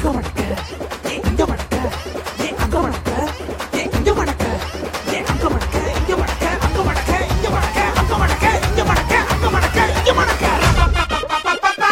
அங்க மடக்க ஏ இங்க மடக்க ஏ அங்க மடக்க ஏ இங்க மடக்க ஏ அங்க மடக்க இங்க மடக்க அங்க மடக்க இங்க மடக்க அங்க மடக்க இங்க மடக்க அங்க மடக்க இங்க மடக்க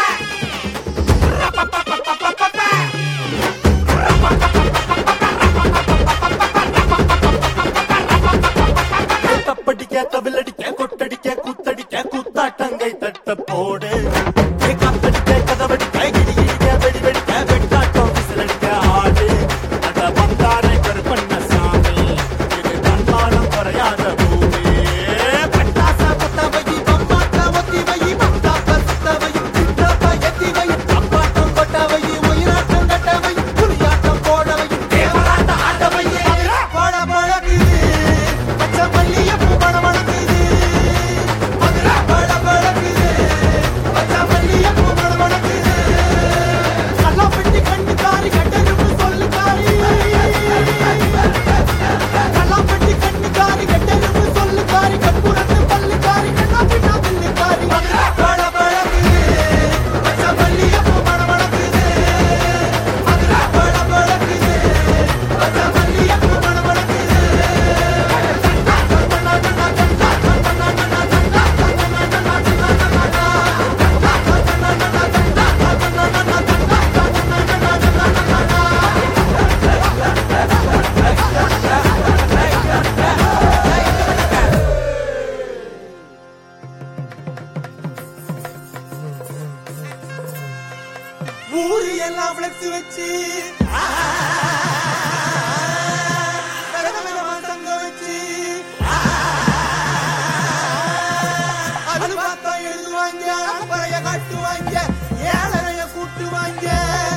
தப்படிக்க கவிலடிக்க கொட்டடிக்க கூத்தடிக்க கூத்தாட்டங்கை தட்ட போடு ஏ காத்தடிக்க கதவடிக்க இடி இடிக்க வெடி வெடிக்க வெட்டாட்டம் விசிலடிக்க ஆடு அட வந்தாரை கருப்பண்ண சாமி இது தன்மானம் குறையாத பூமி பட்டாச பத்த வை பம்பாட்ட ஒத்தி வை பட்டாப்ப சுத்த வை சித்தப்ப எத்தி வை அப்பாட்டம் கொட்ட வை உயிராட்டம் கட்ட வை புலியாட்டம் போட வை தேவராட்ட ஆட்ட வை போட பழகுது பச்சை மல்லிகைப்பூ மணமணக்குது மதுரை பழ பழகுது பச்சை மல்லிகைப்பூ மணமணக்குது கல்லாப்பட்டி கண்ணுக்காரி கட்டெரும்பு சொல்லுக்காரி கல்லாப்பட்டி கண்ணுக்காரி கட்டெரும்பு சொல்லுக்காரி கற்பூரத்து பல்லுக்காரி கண்ணா பின்னா பில்லுக்காரி மதுரை பழ பழகுது பச்சை மல்லிகைப்பூ மணமணக்குது மதுரை பழ பழகுது பச்சை மல்லிகைப்பூ மணமணக்குது ஊரு எல்லாம் ஃபிளெக்ஸ் வச்சு விதவிதமா தங்க வச்சு அது பார்த்தா எழுதுவாங்க அக்கறைய காட்டுவாங்க ஏழரைய கூட்டுவாங்க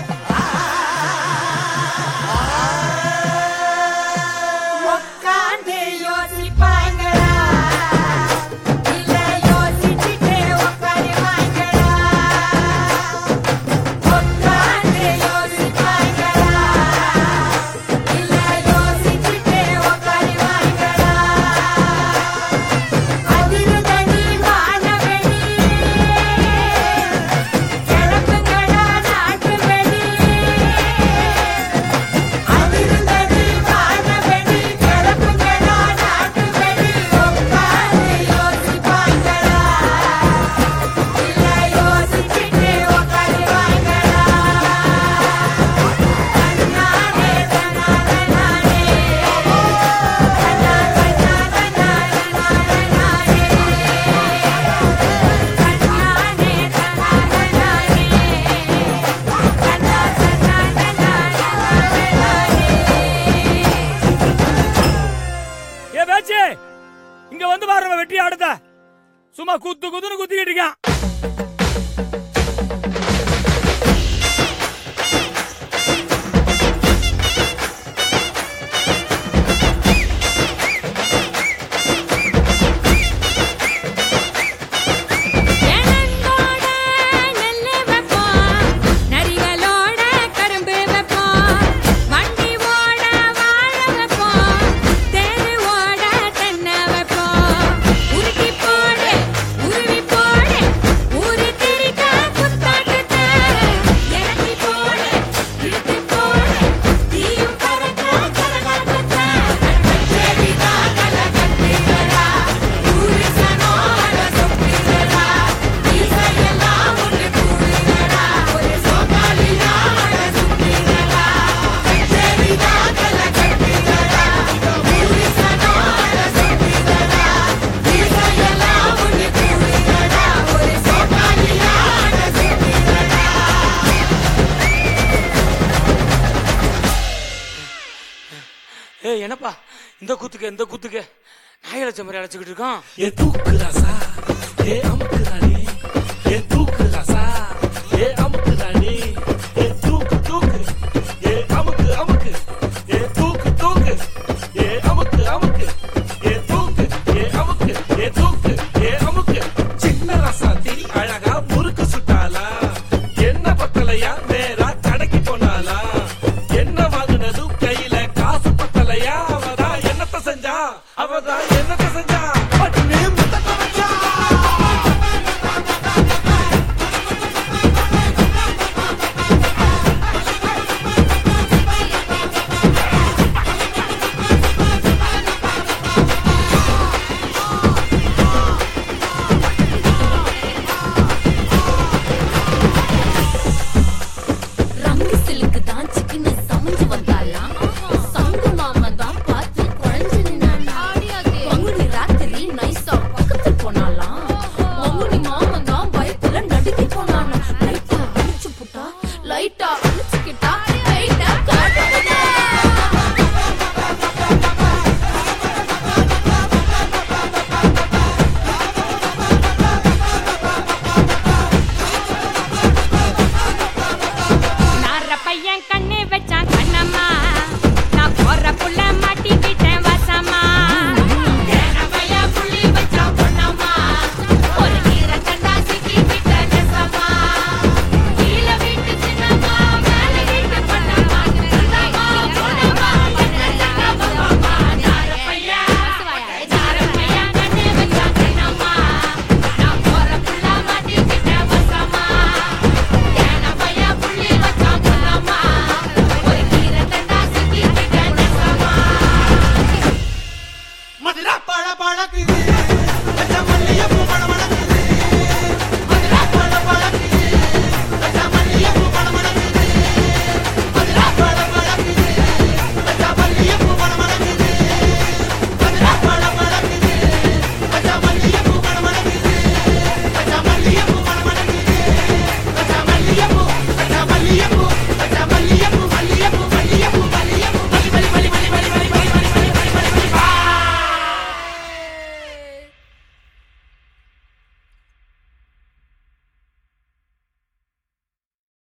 உக்காந்து யோசிப்பாங்களா இல்ல யோசிச்சுட்டே உக்காருவாங்களா உக்காந்து யோசிப்பாங்களா இல்ல யோசிச்சுட்டே உக்காருவாங்களா அதிர்தடி வானவெளி கிளப்புங்களா நாட்டு வெளி அதிர்ந்தது வானவெளி கிளப்புங்களா நாட்டு வெளி உட்கார்ந்து யோசிப்பாங்களா இல்ல யோசிச்சுட்டு உட்காருவாங்களா தன்னானே தன்னானே நானே தன்னா தன்னா தன்னா தன்னானே நானே தன்னானே தன்னானே நானே தன்னா தன்னா தன்னா தன்னானே நானே ஏ பேச்சு இங்க வந்து பாருங்க வெட்டி ஆடுத சும்மா குத்து குத்துன்னு குத்திக்கிட்டு இருக்கான் எனங்கோட நெல்லு வைப்போம் நரிகளோட கரும்பு வைப்போம் வண்டி ஓட வாழ வைப்போம் தேரு ஓட தென்னை வைப்போம் உருட்டி போடு உருவி போடு ஊரு திரிக்க குத்தாட்டத்தை இறக்கி போடு இழுத்து போடு தீயும் பறக்க கரகாட்டத்தை கச்சேரிதா கல கட்டுகிறா ஊரு சனோட சொப்பிகிறா இசையெல்லாம் ஒன்று கூடுகிறா ஒரு சோகாலியாட சுத்திகிறா கச்சேரிதா கல கட்டுகிறா ஊரு சனோட சொப்பிகிறா இசையெல்லாம் ஒன்று கூடுகிறா ஒரு சோகாலியாட சுத்திகிறா ஏய் என்னப்பா இந்த குத்துக்கு இந்த குத்துக்கு நாய் அழைச்ச மாதிரி அழைச்சிக்கிட்டு இருக்கான் ஏ தூக்குறாசா ஏ அமுக்குறாடி